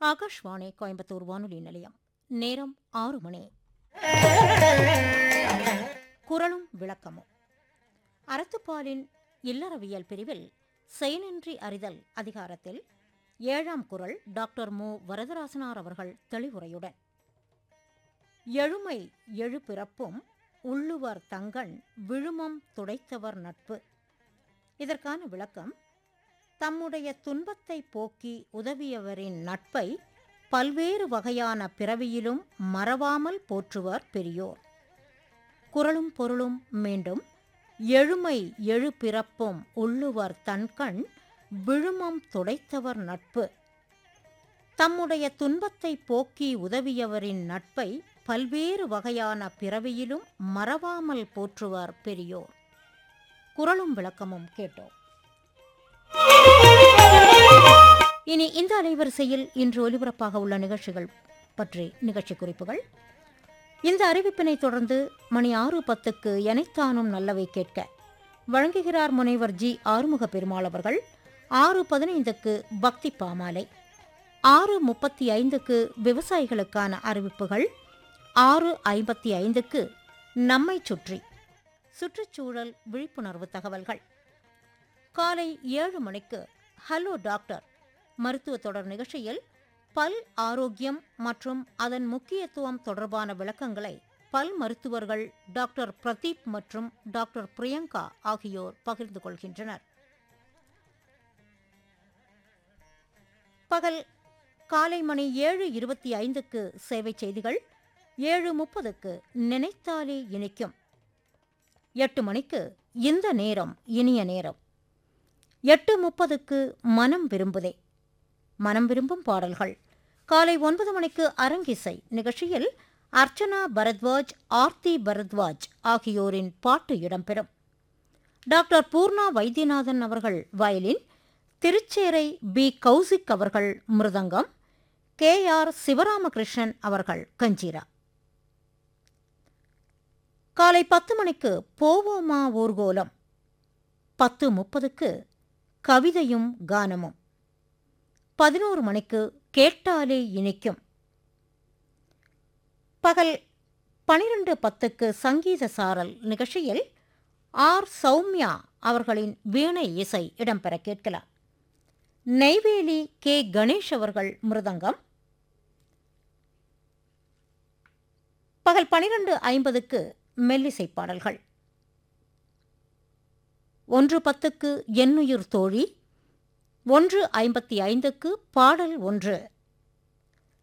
ஆகாஷ்வாணி கோயம்புத்தூர் வானொலி நிலையம் நேரம் ஆறு மணி குரலும் விளக்கமும் அறத்துப்பாலின் இல்லறவியல் பிரிவில் செயனின்றி அறிதல் அதிகாரத்தில் ஏழாம் குரல் டாக்டர் மு வரதராசனார் அவர்கள் தெளிவுரையுடன் எழுமை எழுபிறப்பும் உள்ளுவர் தங்கண் விழுமம் துடைத்தவர் நட்பு இதற்கான விளக்கம் தம்முடைய துன்பத்தை போக்கி உதவியவரின் நட்பை பல்வேறு வகையான பிறவியிலும் மறவாமல் போற்றுவர் பெரியோர் குரலும் பொருளும் மீண்டும் எழுமை எழுபிறப்பும் உள்ளுவர் தன்கண் விழுமம் துடைத்தவர் நட்பு தம்முடைய துன்பத்தை போக்கி உதவியவரின் நட்பை பல்வேறு வகையான பிறவியிலும் மறவாமல் போற்றுவர் பெரியோர் குரலும் விளக்கமும் கேட்டோம் இனி இந்த அலைவரிசையில் இன்று ஒலிபரப்பாக உள்ள நிகழ்ச்சிகள் பற்றி நிகழ்ச்சி குறிப்புகள் இந்த அறிவிப்பினை தொடர்ந்து மணி ஆறு பத்துக்கு எனைத்தானும் நல்லவை கேட்க வழங்குகிறார் முனைவர் ஜி ஆறுமுக பெருமாள் அவர்கள் ஆறு பதினைந்துக்கு பக்தி பாமாலை ஆறு முப்பத்தி ஐந்துக்கு விவசாயிகளுக்கான அறிவிப்புகள் ஆறு ஐம்பத்தி ஐந்துக்கு நம்மை சுற்றி சுற்றுச்சூழல் விழிப்புணர்வு தகவல்கள் காலை ஏழு மணிக்கு ஹலோ டாக்டர் மருத்துவ தொடர் நிகழ்ச்சியில் பல் ஆரோக்கியம் மற்றும் அதன் முக்கியத்துவம் தொடர்பான விளக்கங்களை பல் மருத்துவர்கள் டாக்டர் பிரதீப் மற்றும் டாக்டர் பிரியங்கா ஆகியோர் பகிர்ந்து கொள்கின்றனர் பகல் காலை மணி ஏழு இருபத்தி ஐந்துக்கு சேவை செய்திகள் ஏழு முப்பதுக்கு நினைத்தாலே இனிக்கும் எட்டு மணிக்கு இந்த நேரம் இனிய நேரம் எட்டு முப்பதுக்கு மனம் விரும்புதே மனம் விரும்பும் பாடல்கள் காலை ஒன்பது மணிக்கு அரங்கிசை நிகழ்ச்சியில் அர்ச்சனா பரத்வாஜ் ஆர்த்தி பரத்வாஜ் ஆகியோரின் பாட்டு இடம்பெறும் டாக்டர் பூர்ணா வைத்தியநாதன் அவர்கள் வயலின் திருச்சேரை பி கௌசிக் அவர்கள் மிருதங்கம் கே ஆர் சிவராமகிருஷ்ணன் அவர்கள் கஞ்சீரா காலை பத்து மணிக்கு போவோமா ஊர்கோலம் பத்து முப்பதுக்கு கவிதையும் கானமும் பதினோரு மணிக்கு கேட்டாலே இனிக்கும் பகல் பனிரெண்டு பத்துக்கு சங்கீத சாரல் நிகழ்ச்சியில் ஆர் சௌமியா அவர்களின் வீணை இசை இடம்பெற கேட்கலாம் நெய்வேலி கே கணேஷ் அவர்கள் மிருதங்கம் பகல் பனிரெண்டு ஐம்பதுக்கு மெல்லிசை பாடல்கள் ஒன்று பத்துக்கு எண்ணுயிர் தோழி ஒன்று ஐம்பத்தி ஐந்துக்கு பாடல் ஒன்று